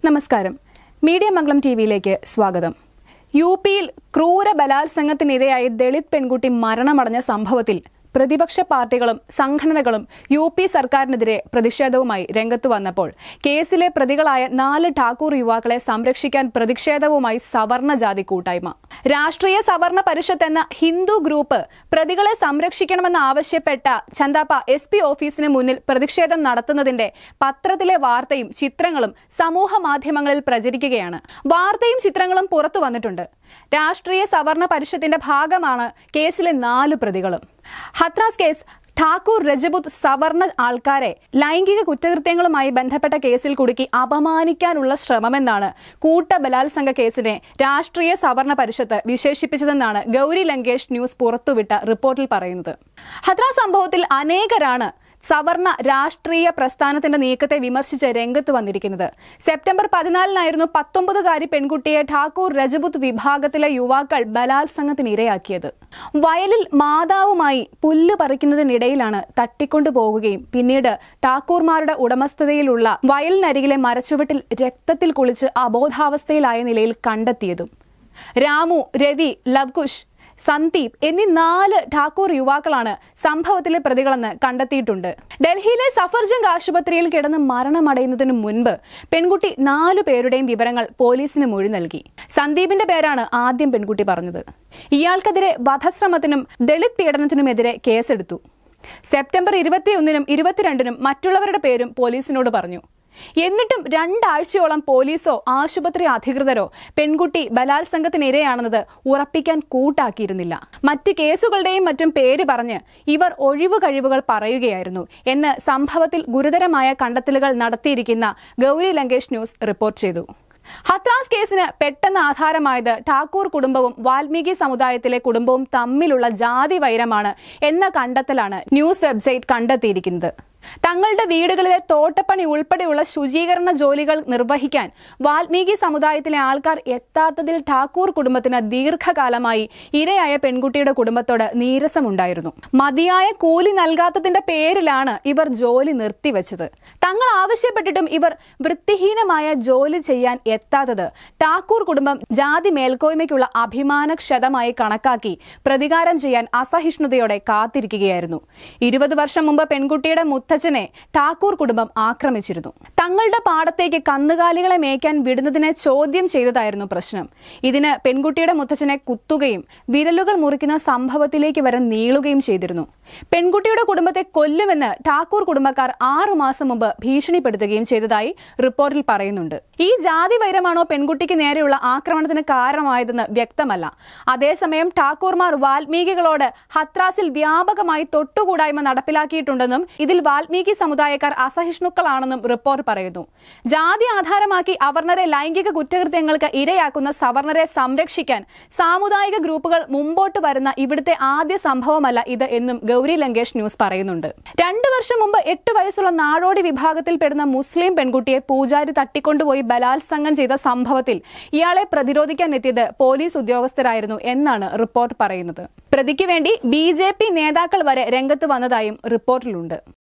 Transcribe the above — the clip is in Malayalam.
നമസ്കാരം മീഡിയ മംഗളം ടി വിയിലേക്ക് സ്വാഗതം യു പിയിൽ ക്രൂര ബലാത്സംഗത്തിനിരയായി ദളിത് പെൺകുട്ടി മരണമടഞ്ഞ സംഭവത്തിൽ പ്രതിപക്ഷ പാർട്ടികളും സംഘടനകളും യു പി സർക്കാരിനെതിരെ പ്രതിഷേധവുമായി രംഗത്തു വന്നപ്പോൾ കേസിലെ പ്രതികളായ നാല് ഠാക്കൂർ യുവാക്കളെ സംരക്ഷിക്കാൻ പ്രതിഷേധവുമായി സവർണ ജാതി കൂട്ടായ്മ രാഷ്ട്രീയ സവർണ പരിഷത്ത് എന്ന ഹിന്ദു ഗ്രൂപ്പ് പ്രതികളെ സംരക്ഷിക്കണമെന്ന് ആവശ്യപ്പെട്ട ചന്താപ്പ എസ് പി ഓഫീസിന് മുന്നിൽ പ്രതിഷേധം നടത്തുന്നതിന്റെ പത്രത്തിലെ വാർത്തയും ചിത്രങ്ങളും സമൂഹ മാധ്യമങ്ങളിൽ പ്രചരിക്കുകയാണ് വാർത്തയും ചിത്രങ്ങളും പുറത്തു വന്നിട്ടുണ്ട് രാഷ്ട്രീയ സവർണ പരിഷത്തിന്റെ ഭാഗമാണ് കേസിലെ നാല് പ്രതികളും ഹത്രാസ് കേസ് ഠാക്കൂർ രജപുത് സവർണ ആൾക്കാരെ ലൈംഗിക കുറ്റകൃത്യങ്ങളുമായി ബന്ധപ്പെട്ട കേസിൽ കുടുക്കി അപമാനിക്കാനുള്ള ശ്രമമെന്നാണ് കൂട്ട ബലാത്സംഗ കേസിനെ രാഷ്ട്രീയ സവർണ പരിഷത്ത് വിശേഷിപ്പിച്ചതെന്നാണ് ഗൗരി ലങ്കേഷ് ന്യൂസ് പുറത്തുവിട്ട റിപ്പോർട്ടിൽ പറയുന്നത് ഹത്രാസ് സംഭവത്തിൽ അനേകരാണ് സവർണ രാഷ്ട്രീയ പ്രസ്ഥാനത്തിന്റെ നീക്കത്തെ വിമർശിച്ച് രംഗത്ത് വന്നിരിക്കുന്നത് സെപ്റ്റംബർ പതിനാലിനായിരുന്നു പത്തൊമ്പതുകാരി പെൺകുട്ടിയെ ഠാക്കൂർ രജപുത് വിഭാഗത്തിലെ യുവാക്കൾ ബലാത്സംഗത്തിന് ഇരയാക്കിയത് വയലിൽ മാതാവുമായി പുല്ല് പറിക്കുന്നതിനിടയിലാണ് തട്ടിക്കൊണ്ടു പോകുകയും പിന്നീട് ഠാക്കൂർമാരുടെ ഉടമസ്ഥതയിലുള്ള വയലിനരികിലെ മരച്ചുവട്ടിൽ രക്തത്തിൽ കുളിച്ച് അബോധാവസ്ഥയിലായ നിലയിൽ കണ്ടെത്തിയതും രാമു രവി ലവ്കുഷ് സന്ദീപ് എന്നീ നാല് ഠാക്കൂർ യുവാക്കളാണ് സംഭവത്തിലെ പ്രതികളെന്ന് കണ്ടെത്തിയിട്ടുണ്ട് ഡൽഹിയിലെ സഫർജംഗ് ആശുപത്രിയിൽ കിടന്ന് മരണമടയുന്നതിന് മുൻപ് പെൺകുട്ടി നാലു പേരുടെയും വിവരങ്ങൾ പോലീസിന് മൊഴി നൽകി സന്ദീപിന്റെ പേരാണ് ആദ്യം പെൺകുട്ടി പറഞ്ഞത് ഇയാൾക്കെതിരെ വധശ്രമത്തിനും ദളിത് പീഡനത്തിനുമെതിരെ കേസെടുത്തു സെപ്റ്റംബർ ഇരുപത്തിയൊന്നിനും ഇരുപത്തിരണ്ടിനും മറ്റുള്ളവരുടെ പേരും പോലീസിനോട് പറഞ്ഞു എന്നിട്ടും രണ്ടാഴ്ചയോളം പോലീസോ ആശുപത്രി അധികൃതരോ പെൺകുട്ടി ബലാത്സംഗത്തിനിരയാണെന്നത് ഉറപ്പിക്കാൻ കൂട്ടാക്കിയിരുന്നില്ല മറ്റ് കേസുകളുടെയും മറ്റും പേര് പറഞ്ഞ് ഇവർ ഒഴിവു കഴിവുകൾ പറയുകയായിരുന്നു എന്ന് സംഭവത്തിൽ ഗുരുതരമായ കണ്ടെത്തലുകൾ നടത്തിയിരിക്കുന്ന ഗൗരി ലങ്കേഷ് ന്യൂസ് റിപ്പോർട്ട് ചെയ്തു ഹത്രാസ് കേസിന് പെട്ടെന്ന് ആധാരമായത് ഠാക്കൂർ കുടുംബവും വാൽമീകി സമുദായത്തിലെ കുടുംബവും തമ്മിലുള്ള ജാതി വൈരമാണ് എന്ന കണ്ടെത്തലാണ് ന്യൂസ് വെബ്സൈറ്റ് കണ്ടെത്തിയിരിക്കുന്നത് തങ്ങളുടെ വീടുകളിലെ തോട്ടപ്പണി ഉൾപ്പെടെയുള്ള ശുചീകരണ ജോലികൾ നിർവഹിക്കാൻ വാൽമീകി സമുദായത്തിലെ ആൾക്കാർ എത്താത്തതിൽ ഠാക്കൂർ കുടുംബത്തിന് ദീർഘകാലമായി ഇരയായ പെൺകുട്ടിയുടെ കുടുംബത്തോട് നീരസമുണ്ടായിരുന്നു മതിയായ കൂലി നൽകാത്തതിന്റെ പേരിലാണ് ഇവർ ജോലി നിർത്തിവെച്ചത് തങ്ങൾ ആവശ്യപ്പെട്ടിട്ടും ഇവർ വൃത്തിഹീനമായ ജോലി ചെയ്യാൻ എത്താത്തത് ഠാക്കൂർ കുടുംബം ജാതി മേൽക്കോയ്മയ്ക്കുള്ള അഭിമാനക്ഷതമായി കണക്കാക്കി പ്രതികാരം ചെയ്യാൻ അസഹിഷ്ണുതയോടെ കാത്തിരിക്കുകയായിരുന്നു ഇരുപത് വർഷം മുമ്പ് പെൺകുട്ടിയുടെ മുത്തച്ഛനെ ഠാക്കൂർ കുടുംബം ആക്രമിച്ചിരുന്നു തങ്ങളുടെ പാടത്തേക്ക് കന്നുകാലികളെ മേയ്ക്കാൻ വിടുന്നതിനെ ചോദ്യം ചെയ്തതായിരുന്നു പ്രശ്നം ഇതിന് പെൺകുട്ടിയുടെ മുത്തച്ഛനെ കുത്തുകയും വിരലുകൾ മുറിക്കുന്ന സംഭവത്തിലേക്ക് വരെ നീളുകയും ചെയ്തിരുന്നു പെൺകുട്ടിയുടെ കുടുംബത്തെ കൊല്ലുമെന്ന് ഠാക്കൂർ കുടുംബക്കാർ ആറു മാസം മുമ്പ് ഭീഷണിപ്പെടുത്തുകയും ചെയ്തതായി റിപ്പോർട്ടിൽ പറയുന്നുണ്ട് ഈ ജാതി വൈരമാണോ പെൺകുട്ടിക്ക് നേരെയുള്ള ആക്രമണത്തിന് കാരണമായതെന്ന് വ്യക്തമല്ല അതേസമയം ഠാക്കൂർമാർ വാൽമീകികളോട് ഹത്രാസിൽ വ്യാപകമായി തൊട്ടുകൂടായ്മ നടപ്പിലാക്കിയിട്ടുണ്ടെന്നും ഇതിൽ വാൽമീകി സമുദായക്കാർ അസഹിഷ്ണുക്കളാണെന്നും റിപ്പോർട്ട് പറയുന്നു ജാതി ആധാരമാക്കി അവർണരെ ലൈംഗിക കുറ്റകൃത്യങ്ങൾക്ക് ഇരയാക്കുന്ന സവർണരെ സംരക്ഷിക്കാൻ സാമുദായിക ഗ്രൂപ്പുകൾ മുമ്പോട്ട് വരുന്ന ഇവിടുത്തെ ആദ്യ സംഭവമല്ല ഇത് എന്നും ഗൗരി ലങ്കേഷ് ന്യൂസ് പറയുന്നുണ്ട് രണ്ടു വർഷം മുമ്പ് എട്ട് വയസ്സുള്ള നാടോടി വിഭാഗത്തിൽപ്പെടുന്ന മുസ്ലിം പെൺകുട്ടിയെ പൂജാരി തട്ടിക്കൊണ്ടുപോയി ബലാത്സംഗം ചെയ്ത സംഭവത്തിൽ ഇയാളെ പ്രതിരോധിക്കാൻ എത്തിയത് പോലീസ് ഉദ്യോഗസ്ഥരായിരുന്നു എന്നാണ് റിപ്പോർട്ട് പറയുന്നത് പ്രതിക്ക് വേണ്ടി ബി നേതാക്കൾ വരെ രംഗത്ത് വന്നതായും റിപ്പോർട്ടിലുണ്ട്